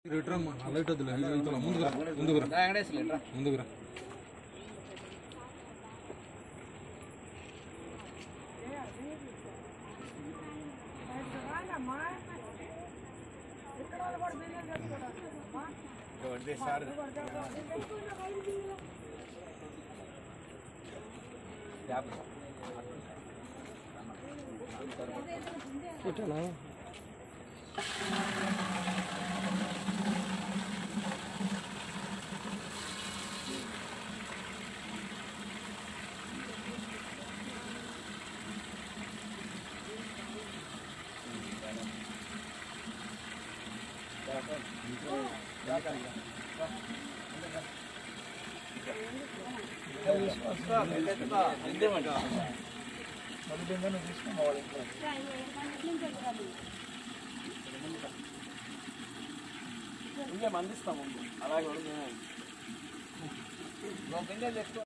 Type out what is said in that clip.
return light వద్దులే ఇది ఇతల ముందుకు రా ముందుకు రా ముందుకు రా ఇంకేం అందిస్తాము అలాగే